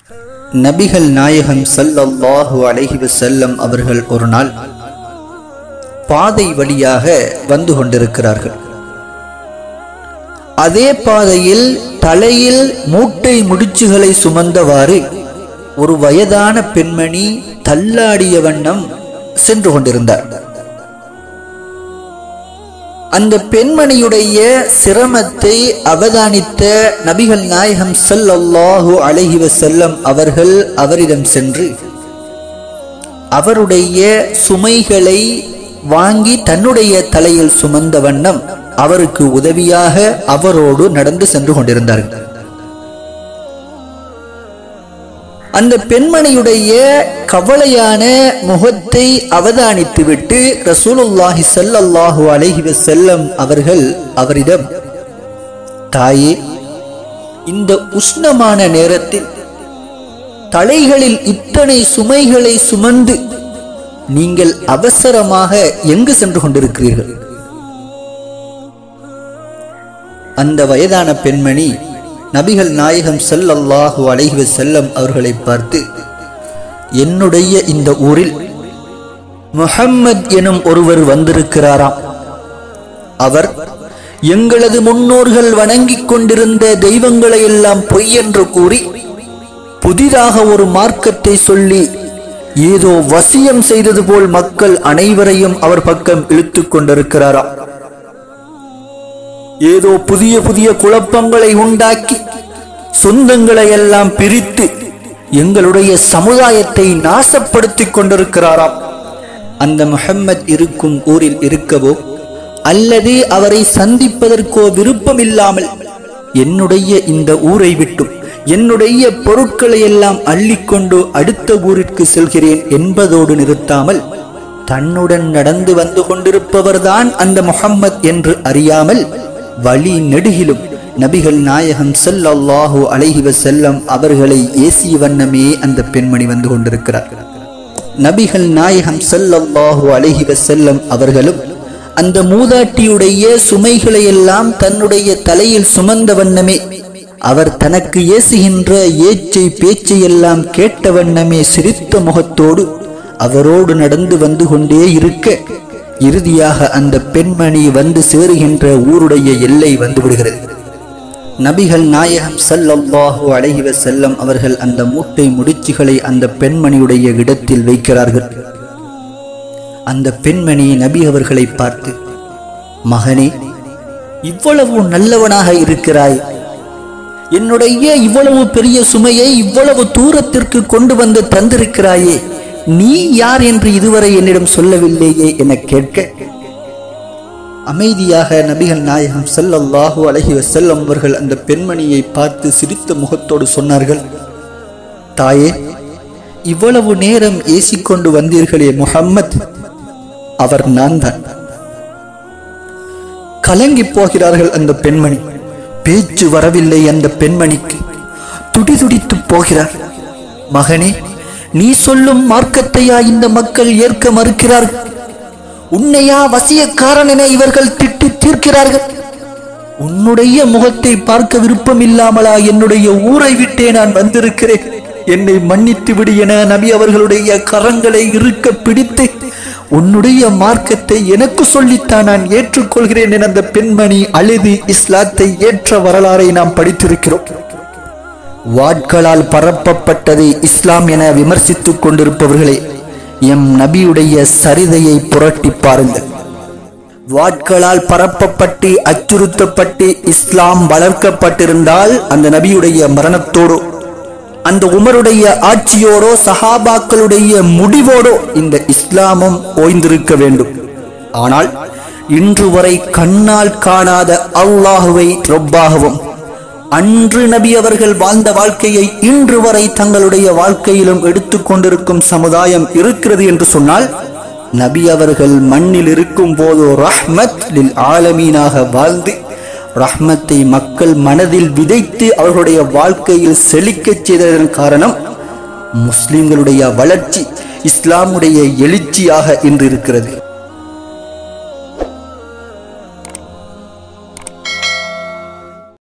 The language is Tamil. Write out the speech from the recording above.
நபிகள் நாயகம் ஸல்லல்லாஹு அலைஹி வஸல்லம் அவர்கள் ஒரு நாள் பாதை வழியாக வந்து கொண்டிருக்கிறார்கள் அதே பாதையில் தலையில் மூட்டை முடிச்சுகளை சுமந்தவாறு ஒரு வயதான பெண்மணி தள்ளாடிய வண்ணம் சென்று கொண்டிருந்தார் அந்த பெண்மணியுடைய சிரமத்தை அவதானித்த நபிகள் நாயகம் ஸல்லல்லாஹு அலைஹி வஸல்லம் அவர்கள் அவரிடம் சென்று அவருடைய சுமைகளை வாங்கி தன்னுடைய தலையில் சுமந்த வண்ணம் அவருக்கு உதவியாக அவரோடு நடந்து சென்று கொண்டிருந்தார்கள் அந்த பெண்மணியுடைய கவலையான முகத்தை அவதானித்துவிட்டு ரசூலுல்லாஹி ஸல்லல்லாஹு அலைஹி வஸல்லம் அவர்கள் அவரிடம் தாயே இந்த உஷ்ணமான நேரத்தில் தலைகளில் இத்தனை சுமைகளை சுமந்து நீங்கள் அவசரமாக எங்கு சென்று கொண்டிருக்கிறீர்கள் அந்த வயதான பெண்மணி நபிகள் நாயகம் ஸல்லல்லாஹு அலைஹி வஸல்லம் அவர்களை பார்த்து என்னுடைய இந்த ஊரில் முஹம்மத் எனும் ஒருவர் வந்திருக்கிறாராம் அவர் எங்களது முன்னோர்கள் வணங்கிக் கொண்டிருந்த தெய்வங்களை எல்லாம் பொய் என்று கூறி புதிதாக ஒரு மார்க்கத்தை சொல்லி ஏதோ வசியம் செய்தது போல் மக்கள் அனைவரையும் அவர் பக்கம் இழுத்துக் கொண்டிருக்கிறாராம் ஏதோ புதிய புதிய குழப்பங்களை உண்டாக்கி சொந்தங்களை எல்லாம் பிரித்து எங்களுடைய சமுதாயத்தை நாசப்படுத்திக் கொண்டிருக்கிறாராம் அந்த முஹம்மத் இருக்கும் ஊரில் இருக்கவோ அல்லது அவரை சந்திப்பதற்கோ விருப்பம் இல்லாமல் என்னுடைய இந்த ஊரை விட்டும் என்னுடைய பொருட்களை எல்லாம் அள்ளிக்கொண்டு அடுத்த ஊரிற்கு செல்கிறேன் என்பதோடு நிறுத்தாமல் தன்னுடன் நடந்து வந்து கொண்டிருப்பவர்தான் அந்த முஹம்மத் என்று அறியாமல் வழி நெடுகிலும் நபிகள் நாயகம் ஸல்லல்லாஹு அலைஹி வஸல்லம் அவர்களை ஏசிய வண்ணமே அந்த பெண்மணி வந்து கொண்டிருக்கிறார் நபிகள் நாயகம் ஸல்லல்லாஹு அலைஹி வஸல்லம் அவர்களும் அந்த மூதாட்டியுடைய சுமைகளை எல்லாம் தன்னுடைய தலையில் சுமந்த வண்ணமே அவர் தனக்கு ஏசுகின்ற ஏச்சை பேச்சை எல்லாம் கேட்ட வண்ணமே சிரித்த முகத்தோடு அவரோடு நடந்து வந்து கொண்டே இருக்க இறுதியாக அந்த பெண்மணி வந்து சேருகின்ற ஊருடைய எல்லை வந்து விடுகிறது நபிகள் நாயகம் ஸல்லல்லாஹு அலைஹி வஸல்லம் அவர்கள் அந்த மூட்டை முடிச்சுகளை அந்த பெண்மணியுடைய இடத்தில் வைக்கிறார்கள் அந்த பெண்மணி நபி அவர்களை பார்த்து மகனே இவ்வளவு நல்லவனாக இருக்கிறாய் என்னுடைய இவ்வளவு பெரிய சுமையை இவ்வளவு தூரத்திற்கு கொண்டு வந்து தந்திருக்கிறாயே நீ யார் என்று இதுவரை என்னிடம் சொல்லவில்லையே என கேட்க அமைதியாக நபிகள் நாயகம் ஸல்லல்லாஹு அலைஹி வஸல்லம் அவர்கள் அந்த பெண்மணியை பார்த்து சிரித்த முகத்தோடு சொன்னார்கள் தாயே இவ்வளவு நேரம் ஏசிக்கொண்டு வந்தீர்களே முஹம்மத் அவர் நான் தான் கலங்கி போகிறார்கள் அந்த பெண்மணி பேச்சு வரவில்லை அந்த பெண்மணிக்கு துடிதுடித்து போகிறார் மகனே நீ சொல்லும் மார்க்கத்தையா இந்த மக்கள் ஏற்க மறுக்கிறார்கள் உன்னையா வசியக்காரன் என இவர்கள் திட்டி தீர்க்கிறார்கள் உன்னுடைய முகத்தை பார்க்க விருப்பம் இல்லாமலா என்னுடைய ஊரை விட்டே நான் வந்திருக்கிறேன் என்னை மன்னித்து விடு என நபி அவர்களுடைய கரங்களை இருக்க பிடித்து உன்னுடைய மார்க்கத்தை எனக்கு சொல்லித்தான் நான் ஏற்றுக்கொள்கிறேன் என அந்த பெண்மணி அழுது இஸ்லாத்தை ஏற்ற வரலாறை நாம் படித்திருக்கிறோம் வாட்களால் பரப்பப்பட்டதை இஸ்லாம் என விமர்சித்துக் கொண்டிருப்பவர்களே எம் நபியுடைய சரிதையை புரட்டி பாருங்கள் வாட்களால் பரப்பப்பட்டு அச்சுறுத்தப்பட்டு இஸ்லாம் வளர்க்கப்பட்டிருந்தால் அந்த நபியுடைய மரணத்தோடு அந்த உமருடைய ஆட்சியோடோ சஹாபாக்களுடைய முடிவோடோ இந்த இஸ்லாமும் ஓய்ந்திருக்க வேண்டும் ஆனால் இன்று வரை கண்ணால் காணாத அல்லாஹுவை ரொப்பாகவும் அன்று நபி அவர்கள் வாழ்ந்த வாழ்க்கையை இன்று வரை தங்களுடைய வாழ்க்கையிலும் எடுத்துக்கொண்டிருக்கும் சமுதாயம் இருக்கிறது என்று சொன்னால் நபி அவர்கள் மண்ணில் இருக்கும் போது ரஹ்மத் லில் ஆலமீனாக வாழ்ந்து ரஹ்மத்தை மக்கள் மனதில் விதைத்து அவர்களுடைய வாழ்க்கையில் செழிக்கச் செய்ததன் காரணம் முஸ்லிம்களுடைய வளர்ச்சி இஸ்லாமுடைய எழுச்சியாக இன்று இருக்கிறது